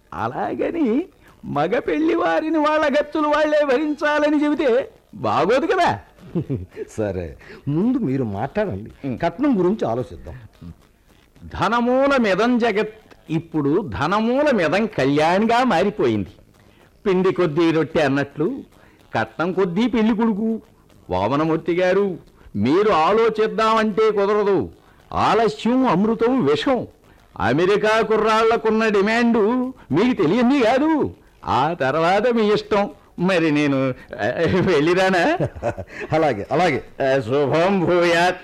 అలాగని మగ పెళ్లి వారిని వాళ్ళ గచ్చులు వాళ్ళే భరించాలని చెబితే బాగోదు కదా సరే ముందు మీరు మాట్లాడండి కట్నం గురించి ఆలోచిద్దాం ధనమూల మిదం జగత్ ఇప్పుడు ధనమూల మిదం కళ్యాణిగా మారిపోయింది పిండి కొద్దీ రొట్టె అన్నట్లు కట్నం కొద్దీ పెళ్లి కొడుకు వామనమూర్తి గారు మీరు ఆలోచిద్దామంటే కుదరదు ఆలస్యం అమృతం విషం అమెరికా కుర్రాళ్లకున్న డిమాండు మీకు తెలియంది కాదు ఆ తర్వాత మీ ఇష్టం మరి నేను ఆ, వెళ్ళిరానా అలాగే అలాగే ఆ, శుభం భూయాత్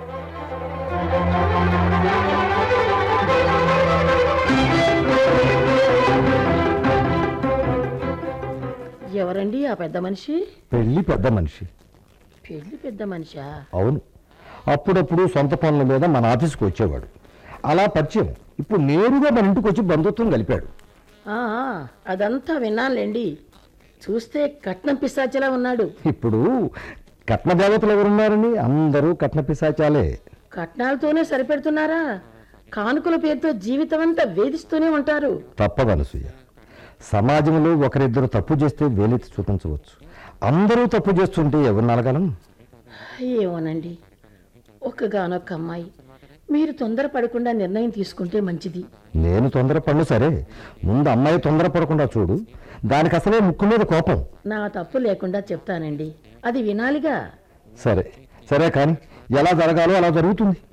ఎవరండి ఆ పెద్ద మనిషి పెళ్లి పెద్ద మనిషి పెళ్లి పెద్ద మనిషా అవును అప్పుడప్పుడు సొంత పనుల మీద మన ఆఫీస్కి వచ్చేవాడు అలా పరిచయం ఇప్పుడు నేరుగా మన ఇంటికి వచ్చి బంధుత్వం కలిపాడు ఆ, ఆ, అదంతా విన్నానులేండి చూస్తే కట్నం పిశాచిలా ఉన్నాడు ఇప్పుడు కట్న దేవతలు ఎవరున్నారని అందరూ కట్న పిశాచాలే కట్నాలతోనే సరిపెడుతున్నారా కానుకల పేరుతో జీవితం అంతా వేధిస్తూనే ఉంటారు తప్పదనసూయ సమాజంలో ఒకరిద్దరు తప్పు చేస్తే వేలెత్తి చూపించవచ్చు అందరూ తప్పు చేస్తుంటే ఎవరు నలగలం ఏమోనండి ఒక్కగానొక్క అమ్మాయి మీరు తొందరపడకుండా నిర్ణయం తీసుకుంటే మంచిది నేను తొందరపడను సరే ముందు అమ్మాయి తొందరపడకుండా చూడు దానికి అసలే ముక్కు మీద కోపం నా తప్పు లేకుండా చెప్తానండి అది వినాలిగా సరే సరే కానీ ఎలా జరగాలో అలా జరుగుతుంది